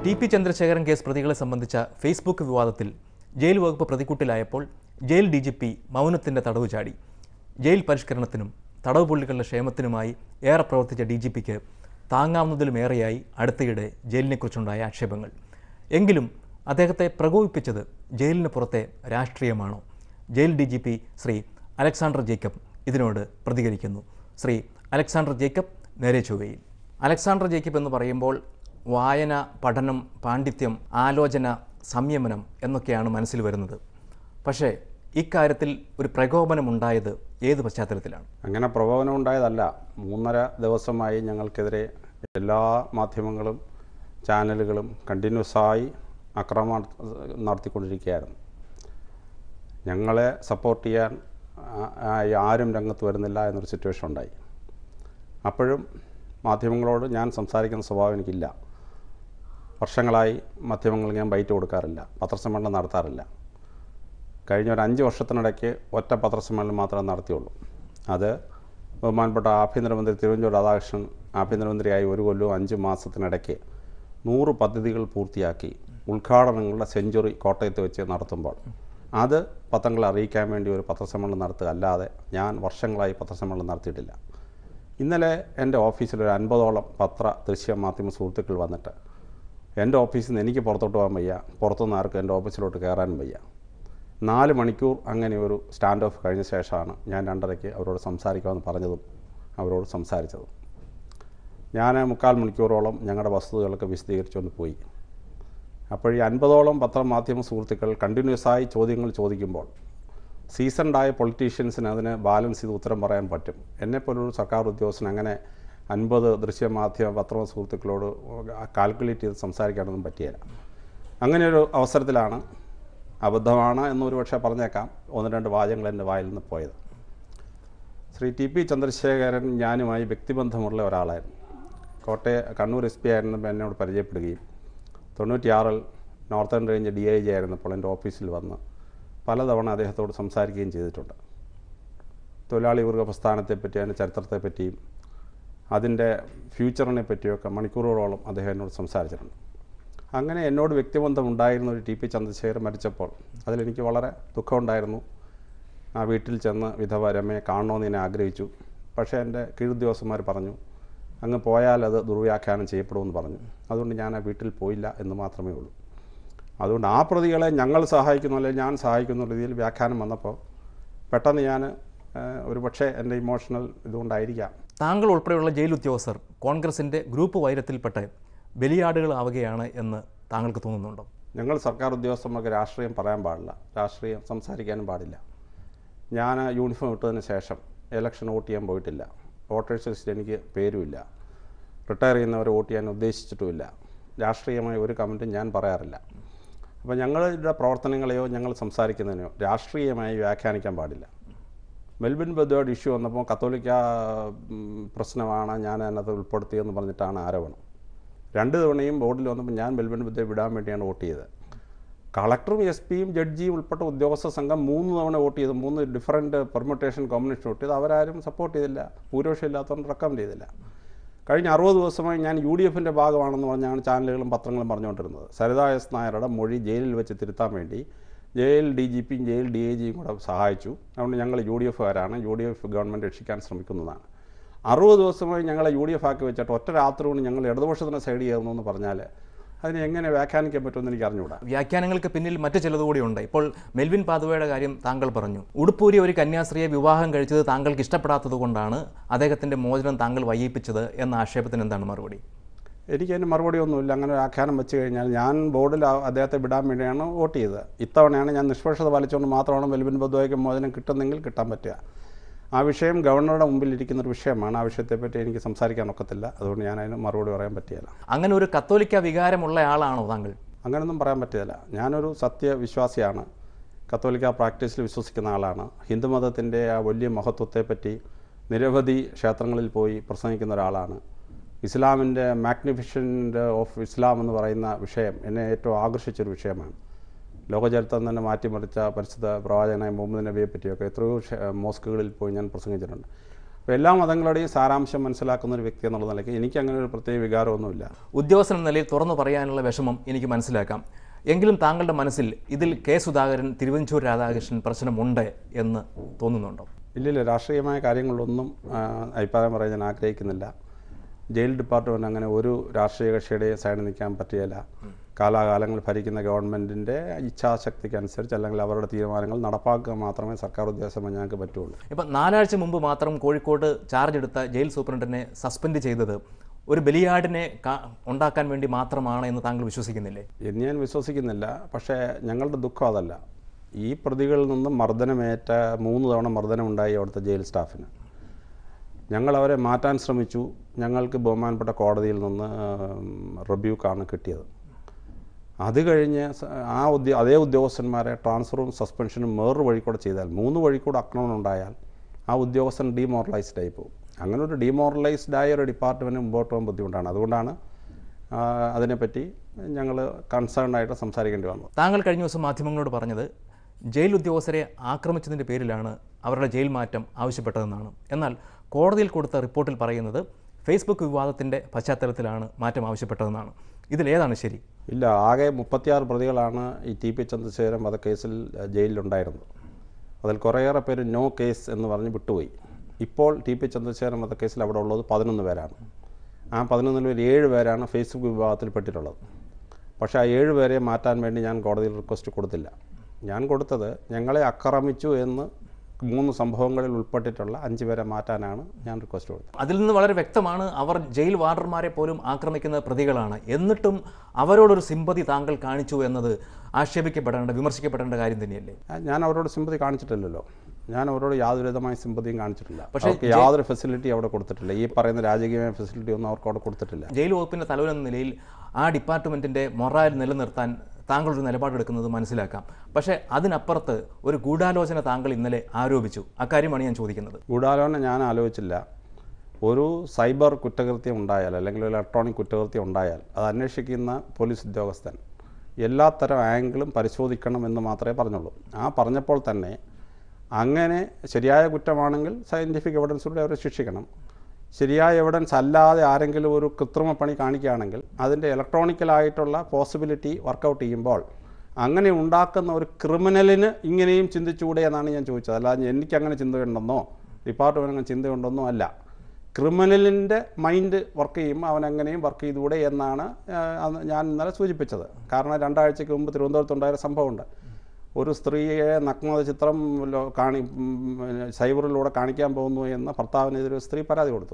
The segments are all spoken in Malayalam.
ടി പി ചന്ദ്രശേഖരൻ കേസ് പ്രതികളെ സംബന്ധിച്ച ഫേസ്ബുക്ക് വിവാദത്തിൽ ജയിൽ വകുപ്പ് പ്രതിക്കൂട്ടിലായപ്പോൾ ജയിൽ ഡി ജി പി മൗനത്തിൻ്റെ തടവ് ചാടി ജയിൽ പരിഷ്കരണത്തിനും തടവ് പുള്ളികളുടെ ക്ഷേമത്തിനുമായി ഏറെ പ്രവർത്തിച്ച ഡി ജി പിക്ക് താങ്ങാവുന്നതിലുമേറെയായി അടുത്തയിടെ ജയിലിനെക്കുറിച്ചുണ്ടായ ആക്ഷേപങ്ങൾ എങ്കിലും അദ്ദേഹത്തെ പ്രകോപിപ്പിച്ചത് ജയിലിന് പുറത്തെ രാഷ്ട്രീയമാണോ jail D G P Shri Alexander Jacob ഇതിനോട് പ്രതികരിക്കുന്നു ശ്രീ അലക്സാണ്ടർ ജേക്കബ് നേരെ ചൊവ്വയിൽ അലക്സാണ്ടർ ജേക്കബ് എന്ന് പറയുമ്പോൾ വായന പഠനം പാണ്ഡിത്യം ആലോചന സംയമനം എന്നൊക്കെയാണ് മനസ്സിൽ വരുന്നത് പക്ഷേ ഇക്കാര്യത്തിൽ ഒരു പ്രകോപനം ഉണ്ടായത് ഏത് പശ്ചാത്തലത്തിലാണ് അങ്ങനെ പ്രകോപനം ഉണ്ടായതല്ല മൂന്നര ദിവസമായി ഞങ്ങൾക്കെതിരെ എല്ലാ മാധ്യമങ്ങളും ചാനലുകളും കണ്ടിന്യൂസായി ആക്രമണം നടത്തിക്കൊണ്ടിരിക്കുകയായിരുന്നു ഞങ്ങളെ സപ്പോർട്ട് ചെയ്യാൻ ആ- ആ- ആരും രംഗത്ത് വരുന്നില്ല എന്നൊരു സിറ്റുവേഷൻ ഉണ്ടായി അപ്പോഴും മാധ്യമങ്ങളോട് ഞാൻ സംസാരിക്കുന്ന സ്വഭാവം എനിക്കില്ല വർഷങ്ങളായി മാധ്യമങ്ങൾക്ക് ഞാൻ ബൈറ്റ് കൊടുക്കാറില്ല പത്രസമ്മേളനം നടത്താറില്ല കഴിഞ്ഞ ഒരു അഞ്ച് വർഷത്തിനിടയ്ക്ക് ഒറ്റ പത്രസമ്മേളനം മാത്രമേ നടത്തിയുള്ളൂ അത് ബഹുമാനപ്പെട്ട ആഭ്യന്തരമന്ത്രി തിരുവഞ്ചൂർ രാധാകൃഷ്ണൻ ആഭ്യന്തരമന്ത്രിയായി ഒരു കൊല്ലവും അഞ്ച് മാസത്തിനിടയ്ക്ക് നൂറ് പദ്ധതികൾ പൂർത്തിയാക്കി ഉദ്ഘാടനങ്ങളുടെ സെഞ്ചുറി കോട്ടയത്ത് വെച്ച് നടത്തുമ്പോൾ അത് പത്രങ്ങളെ അറിയിക്കാൻ വേണ്ടി ഒരു പത്രസമ്മേളനം നടത്തുക അല്ലാതെ ഞാൻ വർഷങ്ങളായി പത്രസമ്മേളനം നടത്തിയിട്ടില്ല ഇന്നലെ എൻ്റെ ഓഫീസിൽ ഒരു അൻപതോളം പത്ര ദൃശ്യ മാധ്യമ സുഹൃത്തുക്കൾ വന്നിട്ട് എൻ്റെ ഓഫീസിൽ നിന്ന് എനിക്ക് പുറത്തോട്ട് പോകാൻ വയ്യ പുറത്തുനിന്ന് ആർക്കും എൻ്റെ ഓഫീസിലോട്ട് കയറാനും വയ്യ നാല് മണിക്കൂർ അങ്ങനെ ഒരു സ്റ്റാൻഡ് ഓഫ് കഴിഞ്ഞ ശേഷമാണ് ഞാൻ രണ്ടരയ്ക്ക് അവരോട് സംസാരിക്കാമെന്ന് പറഞ്ഞതും അവരോട് സംസാരിച്ചതും ഞാൻ മുക്കാൽ മണിക്കൂറോളം ഞങ്ങളുടെ വസ്തുതകളൊക്കെ വിശദീകരിച്ചുകൊണ്ട് പോയി അപ്പോൾ ഈ അൻപതോളം പത്രമാധ്യമ സുഹൃത്തുക്കൾ കണ്ടിന്യൂസായി ചോദ്യങ്ങൾ ചോദിക്കുമ്പോൾ സീസൺഡായ പൊളിറ്റീഷ്യൻസിന് അതിന് ബാലൻസ് ചെയ്ത് ഉത്തരം പറയാൻ പറ്റും എന്നെപ്പോലൊരു സർക്കാർ ഉദ്യോഗസ്ഥന് അങ്ങനെ അൻപത് ദൃശ്യമാധ്യമ പത്ര സുഹൃത്തുക്കളോട് കാൽക്കുലേറ്റ് ചെയ്ത് സംസാരിക്കാനൊന്നും പറ്റിയില്ല അങ്ങനെ ഒരു അവസരത്തിലാണ് അബദ്ധമാണ് എന്നൊരു പക്ഷേ പറഞ്ഞേക്കാം ഒന്ന് രണ്ട് വാചകങ്ങൾ എൻ്റെ വായിൽ നിന്ന് പോയത് ശ്രീ ടി പി ചന്ദ്രശേഖരൻ ഞാനുമായി വ്യക്തിബന്ധമുള്ള ഒരാളായിരുന്നു കോട്ടയം കണ്ണൂർ എസ് പി ആയിരുന്നപ്പോൾ എന്നോട് പരിചയപ്പെടുകയും തൊണ്ണൂറ്റിയാറിൽ northern range D I G ആയിരുന്നപ്പോൾ എൻ്റെ ഓഫീസിൽ വന്ന് പലതവണ അദ്ദേഹത്തോട് സംസാരിക്കുകയും ചെയ്തിട്ടുണ്ട് തൊഴിലാളി വർഗ പ്രസ്ഥാനത്തെപ്പറ്റി അതിൻ്റെ ചരിത്രത്തെപ്പറ്റിയും അതിൻ്റെ ഫ്യൂച്ചറിനെ പറ്റിയൊക്കെ മണിക്കൂറുകളോളം അദ്ദേഹം എന്നോട് സംസാരിച്ചിട്ടുണ്ട് അങ്ങനെ എന്നോട് വ്യക്തിബന്ധം ഉണ്ടായിരുന്ന ഒരു ടി പി ചന്ദ്രശേഖരൻ മരിച്ചപ്പോൾ അതിലെനിക്ക് വളരെ ദുഃഖമുണ്ടായിരുന്നു ആ വീട്ടിൽ ചെന്ന് വിധവ രമയെ കാണണമെന്ന് ഞാൻ ആഗ്രഹിച്ചു പക്ഷേ എൻ്റെ കീഴുദ്യോഗസ്ഥന്മാർ പറഞ്ഞു അങ്ങ് പോയാൽ അത് ദുർവ്യാഖ്യാനം ചെയ്യപ്പെടുമെന്ന് പറഞ്ഞു അതുകൊണ്ട് ഞാൻ ആ വീട്ടിൽ പോയില്ല എന്ന് മാത്രമേ ഉള്ളൂ അതുകൊണ്ട് ആ പ്രതികളെ ഞങ്ങൾ സഹായിക്കുന്നു അല്ലെങ്കിൽ ഞാൻ സഹായിക്കുന്ന രീതിയിൽ വ്യാഖ്യാനം വന്നപ്പോൾ പെട്ടെന്ന് ഞാൻ ഒരു പക്ഷേ എൻ്റെ ഇമോഷണൽ ഇതുകൊണ്ടായിരിക്കാം താങ്കൾ ഉൾപ്പെടെയുള്ള ജയിൽ ഉദ്യോഗസ്ഥർ കോൺഗ്രസിൻ്റെ ഗ്രൂപ്പ് വൈരത്തിൽപ്പെട്ട് ബലിയാടുകളാവുകയാണ് എന്ന് താങ്കൾക്ക് തോന്നുന്നുണ്ടോ ഞങ്ങൾ സർക്കാർ ഉദ്യോഗസ്ഥന്മാർക്ക് രാഷ്ട്രീയം പറയാൻ പാടില്ല രാഷ്ട്രീയം സംസാരിക്കാനും പാടില്ല ഞാൻ യൂണിഫോം ഇട്ടതിന് ശേഷം ഇലക്ഷൻ വോട്ട് ചെയ്യാൻ പോയിട്ടില്ല വോട്ടേഴ്സ് ലിസ്റ്റിൽ എനിക്ക് പേരുമില്ല റിട്ടയർ ചെയ്യുന്നവരെ വോട്ട് ചെയ്യാൻ ഉദ്ദേശിച്ചിട്ടുമില്ല രാഷ്ട്രീയമായ ഒരു കമൻറ്റും ഞാൻ പറയാറില്ല അപ്പോൾ ഞങ്ങളുടെ പ്രവർത്തനങ്ങളെയോ ഞങ്ങൾ സംസാരിക്കുന്നതിനെയോ രാഷ്ട്രീയമായി വ്യാഖ്യാനിക്കാൻ പാടില്ല മെൽബിൻ ബദ്വയുടെ ഇഷ്യൂ വന്നപ്പോൾ കത്തോലിക്ക ഉം, പ്രശ്നമാണ് ഞാൻ അതിനകത്ത് ഉൾപ്പെടുത്തിയെന്ന് പറഞ്ഞിട്ടാണ് ആരോപണം രണ്ട് തവണയും ബോർഡിൽ വന്നപ്പോൾ ഞാൻ മെൽബിൻ ബദ്വയെ വിടാൻ വേണ്ടിയാണ് വോട്ട് ചെയ്തത് കളക്ടറും എസ് പിയും ജഡ്ജിയും ഉൾപ്പെട്ട ഉദ്യോഗസ്ഥ സംഘം മൂന്ന് തവണ വോട്ട് ചെയ്തു മൂന്ന് ഡിഫറൻറ്റ് പെർമുട്ടേഷൻ കോമ്പിനേഷൻ വോട്ട് ചെയ്തു അവരാരും സപ്പോർട്ട് ചെയ്തില്ല ഭൂരിപക്ഷം ഇല്ലാത്തതുകൊണ്ട് റെക്കമെൻഡ് ചെയ്തില്ല കഴിഞ്ഞ അറുപത് ദിവസമായി ഞാൻ യു ഡി എഫിൻ്റെ ഭാഗമാണെന്ന് പറഞ്ഞാണ് ചാനലുകളും പത്രങ്ങളും പറഞ്ഞുകൊണ്ടിരുന്നത് സരിത എസ് നായരുടെ മൊഴി ജയിലിൽ വെച്ച് തിരുത്താൻ വേണ്ടി ജയിൽ ഡി ജി പിയും ജയിൽ ഡി ഐ ജിയും കൂടെ സഹായിച്ചു അതുകൊണ്ട് ഞങ്ങൾ യു ഡി എഫുകാരാണ് യു ഡി എഫ് ഗവൺമെൻറ് രക്ഷിക്കാൻ ശ്രമിക്കുന്നതാണ് അറുപത് ദിവസമായി ഞങ്ങളെ യു ഡി എഫ് ആക്കി വെച്ചിട്ട് ഒറ്റ രാത്രി കൊണ്ട് ഞങ്ങൾ ഇടതുപക്ഷത്തിൻ്റെ സൈഡ് ചേർന്നു എന്ന് പറഞ്ഞാൽ അതിനെ എങ്ങനെ വ്യാഖ്യാനിക്കാൻ പറ്റുമെന്ന് എനിക്ക് അറിഞ്ഞുകൂടാ വ്യാഖ്യാനങ്ങൾക്ക് പിന്നിൽ മറ്റു ചിലത് കൂടിയുണ്ട് ഇപ്പോൾ മെൽവിൻ പാതുവയുടെ കാര്യം താങ്കൾ പറഞ്ഞു ഉടുപ്പൂരി ഒരു കന്യാസ്ത്രീയെ വിവാഹം കഴിച്ചത് താങ്കൾക്ക് ഇഷ്ടപ്പെടാത്തത് കൊണ്ടാണ് അദ്ദേഹത്തിൻ്റെ മോചനം താങ്കൾ വൈകിപ്പിച്ചത് എന്ന ആക്ഷേപത്തിന് എന്താണ് മറുപടി എനിക്ക് അതിന് മറുപടി ഒന്നുമില്ല അങ്ങനെ ഒരു ആഖ്യാനം വെച്ച് കഴിഞ്ഞാൽ ഞാൻ ബോർഡിൽ ആ- അദ്ദേഹത്തെ വിടാൻ വേണ്ടിയാണ് വോട്ട് ചെയ്തത് ഇത്തവണയാണ് ഞാൻ നിഷ്പക്ഷത പാലിച്ചുകൊണ്ട് മാത്രമാണ് മെൽബിൻ ബദ്വയ്ക്ക് മോചനം കിട്ടുന്നെങ്കിൽ കിട്ടാൻ പറ്റുക ആ വിഷയം ഗവർണറുടെ മുമ്പിൽ ഇരിക്കുന്ന ഒരു വിഷയമാണ് ആ വിഷയത്തെപ്പറ്റി എനിക്ക് സംസാരിക്കാൻ ഒക്കത്തില്ല അതുകൊണ്ട് ഞാൻ അതിന് മറുപടി പറയാൻ പറ്റിയല്ല അങ്ങനെ ഒരു കത്തോലിക്ക വികാരമുള്ള ആളാണോ താങ്കൾ അങ്ങനെയൊന്നും പറയാൻ പറ്റില്ല ഞാനൊരു സത്യവിശ്വാസിയാണ് കത്തോലിക്ക പ്രാക്ടീസിൽ വിശ്വസിക്കുന്ന ആളാണ് ഹിന്ദുമതത്തിൻ്റെ ആ വലിയ മഹത്വത്തെപ്പറ്റി നിരവധി ക്ഷേത്രങ്ങളിൽ പോയി പ്രസംഗിക്കുന്ന ഒരാളാണ് ഇസ്ലാമിൻ്റെ മാഗ്നിഫിഷൻ്റ് ഓഫ് ഇസ്ലാം എന്ന് പറയുന്ന വിഷയം എന്നെ ഏറ്റവും ആകർഷിച്ചൊരു വിഷയമാണ് ലോകചരിത്രം തന്നെ മാറ്റിമറിച്ച പരിശുദ്ധ പ്രവാചകനായ മുഹമ്മദ് നബിയെ പറ്റിയൊക്കെ എത്രയോ ക്ഷേ- മോസ്കുകളിൽ പോയി ഞാൻ പ്രസംഗിച്ചിട്ടുണ്ട് അപ്പോൾ എല്ലാ മതങ്ങളുടെയും സാരാംശം മനസ്സിലാക്കുന്ന ഒരു വ്യക്തി എന്നുള്ള നിലയ്ക്ക് എനിക്ക് അങ്ങനെ ഒരു പ്രത്യേക വികാരമൊന്നുമില്ല ഉദ്യോഗസ്ഥൻ എന്ന നിലയിൽ തുറന്നു പറയാനുള്ള വിഷമം എനിക്ക് മനസ്സിലാക്കാം എങ്കിലും താങ്കളുടെ മനസ്സിൽ ഇതിൽ കെ സുധാകരൻ തിരുവഞ്ചൂർ രാധാകൃഷ്ണൻ പ്രശ്നമുണ്ട് എന്ന് തോന്നുന്നുണ്ടോ ഇല്ലില്ല രാഷ്ട്രീയമായ കാര്യങ്ങളിലൊന്നും ആ, അഭിപ്രായം പറയാൻ ഞാൻ ആഗ്രഹിക്കുന്നില്ല ജയിൽ ഡിപ്പാർട്ട്മെൻറ്റ് അങ്ങനെ ഒരു രാഷ്ട്രീയ കക്ഷിയുടെയും സൈഡിൽ നിൽക്കാൻ പറ്റുകയില്ല കാലാകാലങ്ങൾ ഭരിക്കുന്ന ഗവൺമെൻറ്റിൻ്റെ ഇച്ഛാശക്തിക്ക് അനുസരിച്ച് അല്ലെങ്കിൽ അവരുടെ തീരുമാനങ്ങൾ നടപ്പാക്കുക മാത്രമേ സർക്കാർ ഉദ്യോഗസ്ഥമായി ഞങ്ങൾക്ക് പറ്റുള്ളൂ ഇപ്പം നാലാഴ്ച മുമ്പ് മാത്രം കോഴിക്കോട് ചാർജ് എടുത്ത ജയിൽ സൂപ്രണ്ടിനെ സസ്പെൻഡ് ചെയ്തത് ഒരു ബലിയാടിനെ കാ- ഉണ്ടാക്കാൻ വേണ്ടി മാത്രമാണ് എന്ന് താങ്കൾ വിശ്വസിക്കുന്നില്ലേ എന്ന് ഞാൻ വിശ്വസിക്കുന്നില്ല പക്ഷേ ഞങ്ങളുടെ ദുഃഖം അതല്ല ഈ പ്രതികളിൽ നിന്നും മർദ്ദനമേറ്റ മൂന്ന് തവണ മർദ്ദനമുണ്ടായി അവിടുത്തെ ജയിൽ സ്റ്റാഫിന് ഞങ്ങൾ അവരെ മാറ്റാൻ ശ്രമിച്ചു ഞങ്ങൾക്ക് ബഹുമാനപ്പെട്ട കോടതിയിൽ നിന്ന് റിബ്യൂക്കാണ് കിട്ടിയത് അത് കഴിഞ്ഞ് സ- ആ ഉദ്യോ അതേ ഉദ്യോഗസ്ഥന്മാരെ ട്രാൻസ്ഫറും സസ്പെൻഷനും വേറൊരു വഴി കൂടെ ചെയ്താൽ മൂന്ന് വഴി കൂടെ ആക്രമണം ഉണ്ടായാൽ ആ ഉദ്യോഗസ്ഥൻ ഡീമോറലൈസ്ഡ് ആയി പോകും അങ്ങനെ ഒരു ഡീമോറലൈസ്ഡ് ആയ ഒരു ഡിപ്പാർട്ട്മെൻറ്റ് മുമ്പോട്ട് പോകാൻ ബുദ്ധിമുട്ടാണ് അതുകൊണ്ടാണ് ആ, അതിനെപ്പറ്റി ഞങ്ങൾ കൺസേൺഡ് ആയിട്ട് സംസാരിക്കേണ്ടി വന്നത് താങ്കൾ കഴിഞ്ഞ ദിവസം മാധ്യമങ്ങളോട് പറഞ്ഞത് ജയിൽ ഉദ്യോഗസ്ഥരെ ആക്രമിച്ചതിൻ്റെ പേരിലാണ് അവരുടെ ജയിൽ മാറ്റം ആവശ്യപ്പെട്ടതെന്നാണ് എന്നാൽ കോടതിയിൽ കൊടുത്ത റിപ്പോർട്ടിൽ പറയുന്നത് ഫേസ്ബുക്ക് വിവാദത്തിൻ്റെ പശ്ചാത്തലത്തിലാണ് മാറ്റം ആവശ്യപ്പെട്ടതെന്നാണ് ഇതിലേതാണ് ശരി ഇല്ല ആകെ മുപ്പത്തിയാറ് പ്രതികളാണ് ഈ ടി പി ചന്ദ്രശേഖരൻ വധക്കേസിൽ അഹ്, ജയിലിലുണ്ടായിരുന്നത് അതിൽ കുറേയേറെ പേര് നോ കേസ് എന്ന് പറഞ്ഞ് വിട്ടുപോയി ഇപ്പോൾ ടി പി ചന്ദ്രശേഖരൻ വധക്കേസിൽ അവിടെ ഉള്ളത് പതിനൊന്ന് പേരാണ് ആ പതിനൊന്നിൽ ഒരു ഏഴ് പേരാണ് ഫേസ്ബുക്ക് വിഭാഗത്തിൽ പെട്ടിട്ടുള്ളത് പക്ഷേ ആ ഏഴ് പേരെ മാറ്റാൻ വേണ്ടി ഞാൻ കോടതിയിൽ റിക്വസ്റ്റ് കൊടുത്തില്ല ഞാൻ കൊടുത്തത് ഞങ്ങളെ ആക്രമിച്ചു എന്ന് മൂന്ന് സംഭവങ്ങളിൽ ഉൾപ്പെട്ടിട്ടുള്ള അഞ്ച് പേരെ മാറ്റാനാണ് ഞാൻ റിക്വസ്റ്റ് കൊടുത്തത് അതിൽ നിന്ന് വളരെ വ്യക്തമാണ് അവർ ജയിൽ വാർഡർമാരെ പോലും ആക്രമിക്കുന്ന പ്രതികളാണ് എന്നിട്ടും അവരോടൊരു സിമ്പതി താങ്കൾ കാണിച്ചു എന്നത് ആക്ഷേപിക്കപ്പെടേണ്ട വിമർശിക്കപ്പെടേണ്ട കാര്യം തന്നെയല്ലേ ആ, ഞാൻ അവരോട് സിമ്പതി കാണിച്ചിട്ടില്ലല്ലോ ഞാൻ അവരോട് യാതൊരു വിധമായ സിമ്പതിയും കാണിച്ചിട്ടില്ല പക്ഷേ അവർക്ക് യാതൊരു ഫെസിലിറ്റി അവിടെ കൊടുത്തിട്ടില്ല ഈ പറയുന്ന രാജകീയമായ ഫെസിലിറ്റി ഒന്നും അവർക്ക് അവിടെ കൊടുത്തിട്ടില്ല ജയിൽ വകുപ്പിൻ്റെ തലവൻ എന്ന നിലയിൽ ആ ഡിപ്പാർട്ട്മെൻറ്റിൻ്റെ മൊറാൽ നിലനിർത്താൻ താങ്കളൊരു നിലപാടെടുക്കുന്നത് മനസ്സിലാക്കാം പക്ഷേ അതിനപ്പുറത്ത് ഒരു ഗൂഢാലോചന താങ്കൾ ഇന്നലെ ആരോപിച്ചു അക്കാര്യമാണ് ഞാൻ ചോദിക്കുന്നത് ഗൂഢാലോചന ഞാൻ ആലോചിച്ചില്ല ഒരു സൈബർ കുറ്റകൃത്യം ഉണ്ടായാൽ അല്ലെങ്കിൽ ഒരു ഇലക്ട്രോണിക് കുറ്റകൃത്യം ഉണ്ടായാൽ അത് അന്വേഷിക്കുന്ന പോലീസ് ഉദ്യോഗസ്ഥൻ എല്ലാത്തരം ആംഗിളും പരിശോധിക്കണം എന്ന് മാത്രമേ പറഞ്ഞുള്ളൂ ആ പറഞ്ഞപ്പോൾ തന്നെ അങ്ങനെ ശരിയായ കുറ്റമാണെങ്കിൽ സയൻറ്റിഫിക് എവിഡൻസിലൂടെ അവരെ ശിക്ഷിക്കണം ശരിയായ എവിഡൻസ് അല്ലാതെ ആരെങ്കിലും ഒരു കൃത്രിമ പണി കാണിക്കുകയാണെങ്കിൽ അതിൻ്റെ ഇലക്ട്രോണിക്കലായിട്ടുള്ള പോസിബിലിറ്റി വർക്കൗട്ട് ചെയ്യുമ്പോൾ അങ്ങനെ ഉണ്ടാക്കുന്ന ഒരു ക്രിമിനലിന് ഇങ്ങനെയും ചിന്തിച്ചുകൂടെ എന്നാണ് ഞാൻ ചോദിച്ചത് അല്ലാതെ എനിക്ക് അങ്ങനെ ചിന്തയുണ്ടെന്നോ ഡിപ്പാർട്ട്മെൻറ്റ് അങ്ങനെ ചിന്തയുണ്ടെന്നോ അല്ല ക്രിമിനലിൻ്റെ മൈൻഡ് വർക്ക് ചെയ്യുമ്പോൾ അവൻ എങ്ങനെയും വർക്ക് ചെയ്തുകൂടെ എന്നാണ് ആ, അന്ന് ഞാൻ ഇന്നലെ സൂചിപ്പിച്ചത് കാരണം രണ്ടാഴ്ചയ്ക്ക് മുമ്പ് തിരുവനന്തപുരത്തുണ്ടായ ഒരു സംഭവമുണ്ട് ഒരു സ്ത്രീയെ നഗ്നത ചിത്രം ലോ- കാണി ഉം, സൈബറിലൂടെ കാണിക്കാൻ പോകുന്നു എന്ന് ഭർത്താവിനെതിരെ ഒരു സ്ത്രീ പരാതി കൊടുത്തു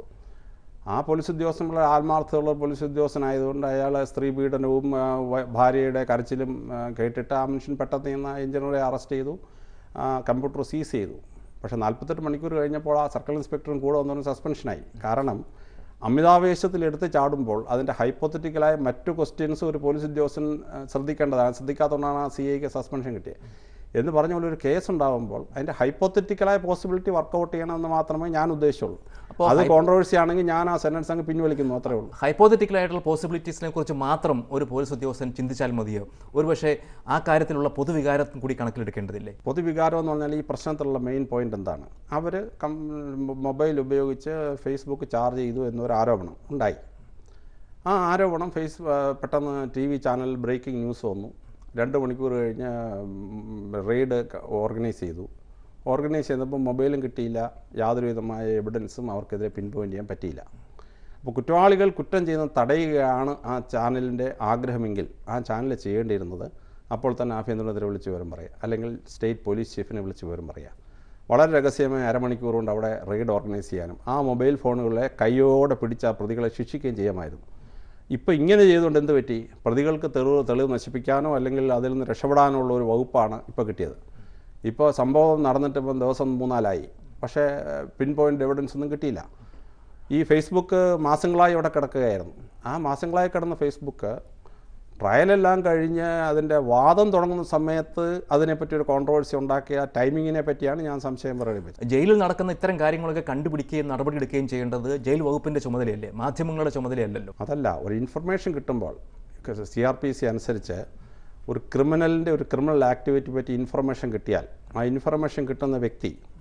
ആ പോലീസ് ഉദ്യോഗസ്ഥൻ വളരെ ആത്മാർത്ഥമുള്ള പോലീസ് ഉദ്യോഗസ്ഥനായതുകൊണ്ട് അയാൾ സ്ത്രീ പീഡനവും ആ, വ- ഭാര്യയുടെ കരച്ചിലും ആ, കേട്ടിട്ട് ആ മനുഷ്യൻ പെട്ടെന്ന് ചെന്ന് ആ എഞ്ചിനീയറെ അറസ്റ്റ് ചെയ്തു ആ, കമ്പ്യൂട്ടർ സീസ് ചെയ്തു പക്ഷേ നാൽപ്പത്തെട്ട് മണിക്കൂർ കഴിഞ്ഞപ്പോൾ ആ സർക്കിൾ ഇൻസ്പെക്ടറും കൂടെ വന്നൊരു സസ്പെൻഷനായി കാരണം അമിതാവേശത്തിൽ എടുത്ത് ചാടുമ്പോൾ അതിൻ്റെ ഹൈപ്പോത്തറ്റിക്കലായ മറ്റു ക്വസ്റ്റ്യൻസ് ഒരു പോലീസ് ഉദ്യോഗസ്ഥൻ ആ, ശ്രദ്ധിക്കേണ്ടതാണ് ശ്രദ്ധിക്കാത്തതുകൊണ്ടാണ് ആ സി ഐക്ക് സസ്പെൻഷൻ കിട്ടിയത് എന്ന് പറഞ്ഞ പോലെ ഒരു കേസ് ഉണ്ടാകുമ്പോൾ അതിൻ്റെ ഹൈപ്പോത്തറ്റിക്കലായ പോസിബിലിറ്റി വർക്കൗട്ട് ചെയ്യണമെന്ന് മാത്രമേ ഞാൻ ഉദ്ദേശിച്ചുള്ളൂ അപ്പോൾ അത് കോൺട്രവേഴ്സി ആണെങ്കിൽ ഞാൻ ആ സെൻറ്റൻസ് അങ്ങ് പിൻവലിക്കുന്നു അത്രേ ഉള്ളൂ ഹൈപ്പോത്തറ്റിക്കൽ ആയിട്ടുള്ള പോസിബിലിറ്റീസിനെ കുറിച്ച് മാത്രം ഒരു പോലീസ് ഉദ്യോഗസ്ഥൻ ചിന്തിച്ചാൽ മതിയോ ഒരുപക്ഷെ ആ കാര്യത്തിലുള്ള പൊതുവികാരം കൂടി കണക്കിലെടുക്കേണ്ടതില്ലേ പൊതുവികാരം എന്ന് പറഞ്ഞാൽ ഈ പ്രശ്നത്തിലുള്ള മെയിൻ പോയിന്റ് എന്താണ് അവർ മൊബൈൽ ഉപയോഗിച്ച് ഫേസ്ബുക്ക് ചാർജ് ചെയ്തു എന്നൊരു ആരോപണം ഉണ്ടായി ആ ആരോപണം ഫേസ് ആ, പെട്ടെന്ന് T V channel breaking news വന്നു രണ്ട് മണിക്കൂർ കഴിഞ്ഞ് റെയ്ഡ് ഓർഗനൈസ് ചെയ്തു ഓർഗനൈസ് ചെയ്തപ്പോൾ മൊബൈലും കിട്ടിയില്ല യാതൊരു വിധമായ എവിഡൻസും അവർക്കെതിരെ പിൻ പോയിന്റ് ചെയ്യാൻ പറ്റിയില്ല അപ്പോൾ കുറ്റവാളികൾ കുറ്റം ചെയ്യുന്നത് തടയുകയാണ് ആ ചാനലിൻ്റെ ആഗ്രഹമെങ്കിൽ ആ ചാനൽ ചെയ്യേണ്ടിയിരുന്നത് അപ്പോൾ തന്നെ ആഭ്യന്തരമന്ത്രി വിളിച്ച് വിവരം പറയുക അല്ലെങ്കിൽ സ്റ്റേറ്റ് പോലീസ് ചീഫിനെ വിളിച്ച് വിവരം പറയുക വളരെ രഹസ്യമായ അരമണിക്കൂർ കൊണ്ട് അവിടെ റെയ്ഡ് ഓർഗനൈസ് ചെയ്യാനും ആ മൊബൈൽ ഫോണുകളെ കൈയോടെ പിടിച്ച ആ പ്രതികളെ ശിക്ഷിക്കുകയും ചെയ്യാമായിരുന്നു ഇപ്പോൾ ഇങ്ങനെ ചെയ്തുകൊണ്ട് എന്ത് പറ്റി പ്രതികൾക്ക് തെളിവ് തെളിവ് നശിപ്പിക്കാനോ അല്ലെങ്കിൽ അതിൽ നിന്ന് രക്ഷപ്പെടാനോ ഉള്ള ഒരു വകുപ്പാണ് ഇപ്പോൾ കിട്ടിയത് ഇപ്പോൾ സംഭവം നടന്നിട്ട് ഇപ്പം ദിവസം മൂന്നാലായി പക്ഷേ പിൻ പോയിൻ്റ് എവിഡൻസ് ഒന്നും കിട്ടിയില്ല ഈ ഫേസ്ബുക്ക് മാസങ്ങളായി അവിടെ കിടക്കുകയായിരുന്നു ആ മാസങ്ങളായി കിടന്ന ഫേസ്ബുക്ക് ട്രയലെല്ലാം കഴിഞ്ഞ് അതിൻ്റെ വാദം തുടങ്ങുന്ന സമയത്ത് അതിനെപ്പറ്റി ഒരു കോൺട്രവേഴ്സി ഉണ്ടാക്കിയ ടൈമിങ്ങിനെ പറ്റിയാണ് ഞാൻ സംശയം പ്രകടിപ്പിച്ചത് ജയിലിൽ നടക്കുന്ന ഇത്തരം കാര്യങ്ങളൊക്കെ കണ്ടുപിടിക്കുകയും നടപടിയെടുക്കുകയും ചെയ്യേണ്ടത് ജയിൽ വകുപ്പിൻ്റെ ചുമതലയല്ലേ മാധ്യമങ്ങളുടെ ചുമതലയല്ലല്ലോ അതല്ല ഒരു ഇൻഫർമേഷൻ കിട്ടുമ്പോൾ സി ആർ പി സി അനുസരിച്ച് ഒരു ക്രിമിനലിൻ്റെ ഒരു ക്രിമിനൽ ആക്ടിവിറ്റി പറ്റി ഇൻഫർമേഷൻ കിട്ടിയാൽ ആ ഇൻഫർമേഷൻ കിട്ടുന്ന വ്യക്തി